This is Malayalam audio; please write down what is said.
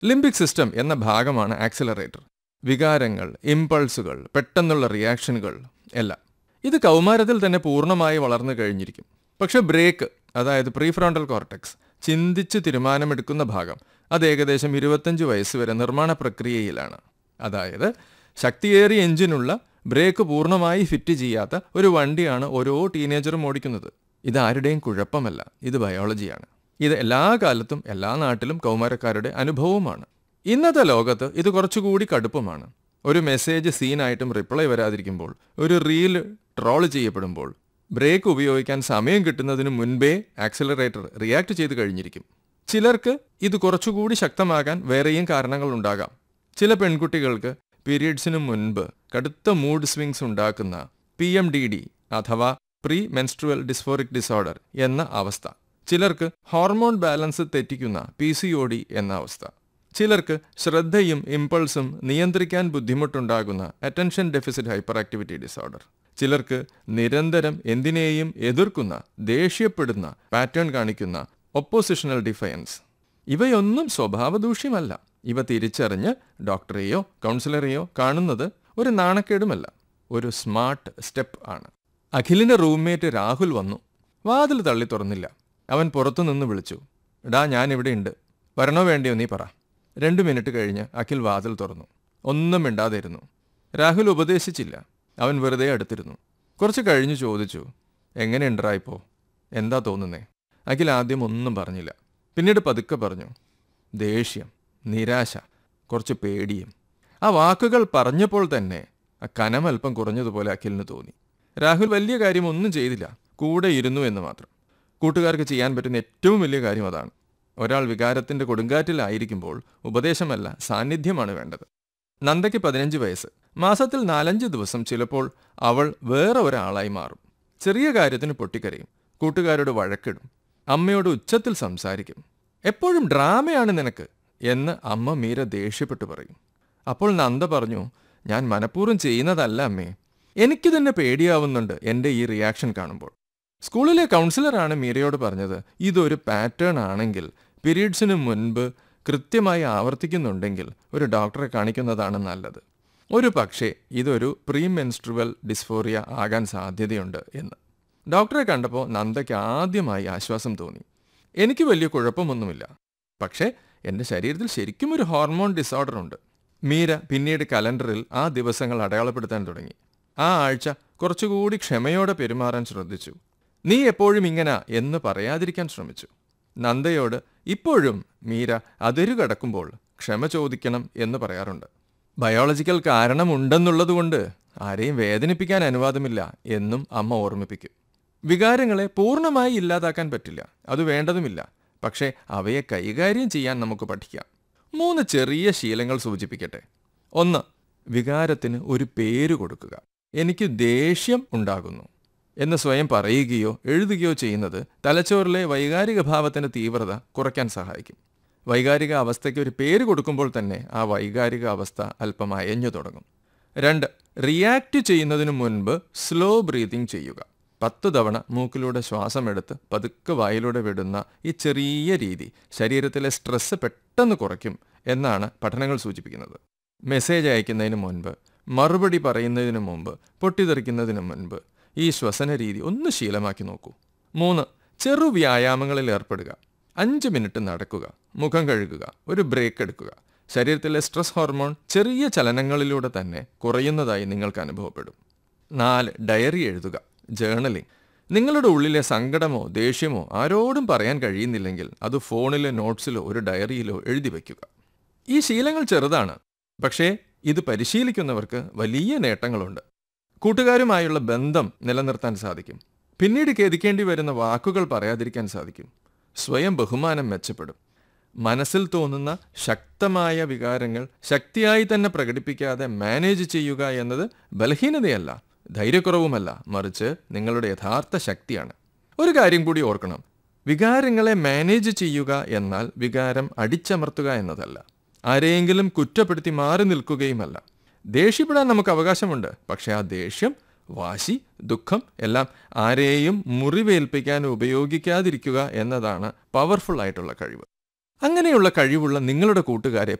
ലിംബിക് സിസ്റ്റം എന്ന ഭാഗമാണ് ആക്സിലറേറ്റർ വികാരങ്ങൾ ഇമ്പൾസുകൾ പെട്ടെന്നുള്ള റിയാക്ഷനുകൾ എല്ലാം ഇത് കൗമാരത്തിൽ തന്നെ പൂർണ്ണമായി വളർന്നു കഴിഞ്ഞിരിക്കും പക്ഷെ ബ്രേക്ക് അതായത് പ്രീഫ്രോണ്ടൽ കോർട്ടെക്സ് ചിന്തിച്ച് തീരുമാനമെടുക്കുന്ന ഭാഗം അത് ഏകദേശം ഇരുപത്തഞ്ച് വയസ്സ് വരെ നിർമ്മാണ പ്രക്രിയയിലാണ് അതായത് ശക്തിയേറിയ എഞ്ചിനുള്ള ബ്രേക്ക് പൂർണ്ണമായി ഫിറ്റ് ചെയ്യാത്ത ഒരു വണ്ടിയാണ് ഓരോ ടീനേജറും ഓടിക്കുന്നത് ഇത് ആരുടെയും കുഴപ്പമല്ല ഇത് ബയോളജിയാണ് ഇത് എല്ലാ കാലത്തും എല്ലാ നാട്ടിലും കൗമാരക്കാരുടെ അനുഭവവുമാണ് ഇന്നത്തെ ലോകത്ത് ഇത് കുറച്ചുകൂടി കടുപ്പമാണ് ഒരു മെസ്സേജ് സീനായിട്ടും റിപ്ലൈ വരാതിരിക്കുമ്പോൾ ഒരു റീൽ ട്രോൾ ചെയ്യപ്പെടുമ്പോൾ ബ്രേക്ക് ഉപയോഗിക്കാൻ സമയം കിട്ടുന്നതിന് മുൻപേ ആക്സിലറേറ്റർ റിയാക്ട് ചെയ്ത് കഴിഞ്ഞിരിക്കും ചിലർക്ക് ഇത് കുറച്ചുകൂടി ശക്തമാകാൻ വേറെയും കാരണങ്ങൾ ഉണ്ടാകാം ചില പെൺകുട്ടികൾക്ക് പീരീഡ്സിന് മുൻപ് കടുത്ത മൂഡ് സ്വിങ്സ് ഉണ്ടാക്കുന്ന പി എം ഡി ഡി അഥവാ പ്രീ മെൻസ്ട്രുവൽ ഡിസ്ഫോറിക് ഡിസോർഡർ എന്ന അവസ്ഥ ചിലർക്ക് ഹോർമോൺ ബാലൻസ് തെറ്റിക്കുന്ന പി സി ഒ ഡി എന്ന അവസ്ഥ ചിലർക്ക് ശ്രദ്ധയും ഇമ്പൾസും നിയന്ത്രിക്കാൻ ബുദ്ധിമുട്ടുണ്ടാകുന്ന attention deficit hyperactivity disorder ചിലർക്ക് നിരന്തരം എന്തിനേയും എതിർക്കുന്ന ദേഷ്യപ്പെടുന്ന പാറ്റേൺ കാണിക്കുന്ന ഒപ്പോസിഷണൽ ഡിഫയൻസ് ഇവയൊന്നും സ്വഭാവദൂഷ്യമല്ല ഇവ തിരിച്ചറിഞ്ഞ് ഡോക്ടറെയോ കൗൺസിലറെയോ കാണുന്നത് ഒരു നാണക്കേടുമല്ല ഒരു സ്മാർട്ട് സ്റ്റെപ്പ് ആണ് അഖിലിന്റെ റൂംമേറ്റ് രാഹുൽ വന്നു വാതിൽ തള്ളി തുറന്നില്ല അവൻ പുറത്തുനിന്ന് വിളിച്ചു ഡാ ഞാൻ ഇവിടെ ഉണ്ട് വരണോ വേണ്ടിയോ നീ പറ രണ്ടു മിനിറ്റ് കഴിഞ്ഞ് അഖിൽ വാതിൽ തുറന്നു ഒന്നും മിണ്ടാതിരുന്നു രാഹുൽ ഉപദേശിച്ചില്ല അവൻ വെറുതെ അടുത്തിരുന്നു കുറച്ച് കഴിഞ്ഞു ചോദിച്ചു എങ്ങനെയുണ്ടറാ ഇപ്പോ എന്താ തോന്നുന്നേ അഖിൽ ആദ്യം ഒന്നും പറഞ്ഞില്ല പിന്നീട് പതുക്കെ പറഞ്ഞു ദേഷ്യം നിരാശ കുറച്ച് പേടിയും ആ വാക്കുകൾ പറഞ്ഞപ്പോൾ തന്നെ ആ കനമൽപ്പം കുറഞ്ഞതുപോലെ അഖിലിന് തോന്നി രാഹുൽ വലിയ കാര്യം ഒന്നും ചെയ്തില്ല കൂടെ ഇരുന്നു എന്ന് മാത്രം കൂട്ടുകാർക്ക് ചെയ്യാൻ പറ്റുന്ന ഏറ്റവും വലിയ കാര്യം അതാണ് ഒരാൾ വികാരത്തിന്റെ കൊടുങ്കാറ്റിലായിരിക്കുമ്പോൾ ഉപദേശമല്ല സാന്നിധ്യമാണ് വേണ്ടത് നന്ദയ്ക്ക് പതിനഞ്ച് വയസ്സ് മാസത്തിൽ നാലഞ്ച് ദിവസം ചിലപ്പോൾ അവൾ വേറെ ഒരാളായി മാറും ചെറിയ കാര്യത്തിന് പൊട്ടിക്കരയും കൂട്ടുകാരോട് വഴക്കിടും അമ്മയോട് ഉച്ചത്തിൽ സംസാരിക്കും എപ്പോഴും ഡ്രാമയാണ് നിനക്ക് എന്ന് അമ്മ മീര ദേഷ്യപ്പെട്ടു പറയും അപ്പോൾ നന്ദ പറഞ്ഞു ഞാൻ മനഃപൂർവ്വം ചെയ്യുന്നതല്ല അമ്മേ എനിക്ക് തന്നെ പേടിയാവുന്നുണ്ട് എൻ്റെ ഈ റിയാക്ഷൻ കാണുമ്പോൾ സ്കൂളിലെ കൗൺസിലറാണ് മീരയോട് പറഞ്ഞത് ഇതൊരു പാറ്റേൺ ആണെങ്കിൽ പീരീഡ്സിന് മുൻപ് കൃത്യമായി ആവർത്തിക്കുന്നുണ്ടെങ്കിൽ ഒരു ഡോക്ടറെ കാണിക്കുന്നതാണ് നല്ലത് ഒരു പക്ഷേ ഇതൊരു പ്രീമെൻസ്ട്രുവൽ ഡിസ്ഫോറിയ ആകാൻ സാധ്യതയുണ്ട് എന്ന് ഡോക്ടറെ കണ്ടപ്പോൾ നന്ദയ്ക്ക് ആദ്യമായി ആശ്വാസം തോന്നി എനിക്ക് വലിയ കുഴപ്പമൊന്നുമില്ല പക്ഷേ എൻ്റെ ശരീരത്തിൽ ശരിക്കും ഒരു ഹോർമോൺ ഡിസോർഡർ ഉണ്ട് മീര പിന്നീട് കലണ്ടറിൽ ആ ദിവസങ്ങൾ അടയാളപ്പെടുത്താൻ തുടങ്ങി ആ ആഴ്ച കുറച്ചുകൂടി ക്ഷമയോടെ പെരുമാറാൻ ശ്രദ്ധിച്ചു നീ എപ്പോഴും ഇങ്ങനെ എന്ന് പറയാതിരിക്കാൻ ശ്രമിച്ചു നന്ദയോട് ഇപ്പോഴും മീര അതിരു കടക്കുമ്പോൾ ക്ഷമ ചോദിക്കണം എന്ന് പറയാറുണ്ട് ബയോളജിക്കൽ കാരണമുണ്ടെന്നുള്ളതുകൊണ്ട് ആരെയും വേദനിപ്പിക്കാൻ അനുവാദമില്ല എന്നും അമ്മ ഓർമ്മിപ്പിക്കും വികാരങ്ങളെ പൂർണ്ണമായി ഇല്ലാതാക്കാൻ പറ്റില്ല അത് വേണ്ടതുമില്ല പക്ഷേ അവയെ കൈകാര്യം ചെയ്യാൻ നമുക്ക് പഠിക്കാം മൂന്ന് ചെറിയ ശീലങ്ങൾ സൂചിപ്പിക്കട്ടെ ഒന്ന് വികാരത്തിന് ഒരു പേര് കൊടുക്കുക എനിക്ക് ദേഷ്യം ഉണ്ടാകുന്നു എന്ന് സ്വയം പറയുകയോ എഴുതുകയോ ചെയ്യുന്നത് തലച്ചോറിലെ വൈകാരിക ഭാവത്തിന്റെ തീവ്രത കുറയ്ക്കാൻ സഹായിക്കും വൈകാരിക അവസ്ഥയ്ക്ക് ഒരു പേര് കൊടുക്കുമ്പോൾ തന്നെ ആ വൈകാരിക അവസ്ഥ അല്പം അയഞ്ഞു തുടങ്ങും രണ്ട് റിയാക്ട് ചെയ്യുന്നതിന് മുൻപ് സ്ലോ ബ്രീതിങ് ചെയ്യുക പത്ത് തവണ മൂക്കിലൂടെ ശ്വാസമെടുത്ത് പതുക്കെ വായിലൂടെ വിടുന്ന ഈ ചെറിയ രീതി ശരീരത്തിലെ സ്ട്രെസ് പെട്ടെന്ന് കുറയ്ക്കും എന്നാണ് പഠനങ്ങൾ സൂചിപ്പിക്കുന്നത് മെസ്സേജ് അയക്കുന്നതിന് മുൻപ് മറുപടി പറയുന്നതിന് മുമ്പ് പൊട്ടിത്തെറിക്കുന്നതിന് മുൻപ് ഈ ശ്വസന രീതി ഒന്ന് ശീലമാക്കി നോക്കൂ മൂന്ന് ചെറു വ്യായാമങ്ങളിൽ ഏർപ്പെടുക അഞ്ച് മിനിറ്റ് നടക്കുക മുഖം കഴുകുക ഒരു ബ്രേക്ക് എടുക്കുക ശരീരത്തിലെ സ്ട്രെസ് ഹോർമോൺ ചെറിയ ചലനങ്ങളിലൂടെ തന്നെ കുറയുന്നതായി നിങ്ങൾക്ക് അനുഭവപ്പെടും നാല് ഡയറി എഴുതുക ജേർണലിംഗ് നിങ്ങളുടെ ഉള്ളിലെ സങ്കടമോ ദേഷ്യമോ ആരോടും പറയാൻ കഴിയുന്നില്ലെങ്കിൽ അത് ഫോണിലെ നോട്ട്സിലോ ഒരു ഡയറിയിലോ എഴുതി വയ്ക്കുക ഈ ശീലങ്ങൾ ചെറുതാണ് പക്ഷേ ഇത് പരിശീലിക്കുന്നവർക്ക് വലിയ നേട്ടങ്ങളുണ്ട് കൂട്ടുകാരുമായുള്ള ബന്ധം നിലനിർത്താൻ സാധിക്കും പിന്നീട് ഖേദിക്കേണ്ടി വരുന്ന വാക്കുകൾ പറയാതിരിക്കാൻ സാധിക്കും സ്വയം ബഹുമാനം മെച്ചപ്പെടും മനസ്സിൽ തോന്നുന്ന ശക്തമായ വികാരങ്ങൾ ശക്തിയായി തന്നെ പ്രകടിപ്പിക്കാതെ മാനേജ് ചെയ്യുക എന്നത് ബലഹീനതയല്ല ധൈര്യക്കുറവുമല്ല മറിച്ച് നിങ്ങളുടെ യഥാർത്ഥ ശക്തിയാണ് ഒരു കാര്യം കൂടി ഓർക്കണം വികാരങ്ങളെ മാനേജ് ചെയ്യുക എന്നാൽ വികാരം അടിച്ചമർത്തുക എന്നതല്ല ആരെയെങ്കിലും കുറ്റപ്പെടുത്തി മാറി നിൽക്കുകയുമല്ല ദേഷ്യപ്പെടാൻ നമുക്ക് അവകാശമുണ്ട് പക്ഷേ ആ ദേഷ്യം വാശി ദുഃഖം എല്ലാം ആരെയും മുറിവേൽപ്പിക്കാൻ ഉപയോഗിക്കാതിരിക്കുക എന്നതാണ് പവർഫുൾ ആയിട്ടുള്ള കഴിവ് അങ്ങനെയുള്ള കഴിവുള്ള നിങ്ങളുടെ കൂട്ടുകാരെ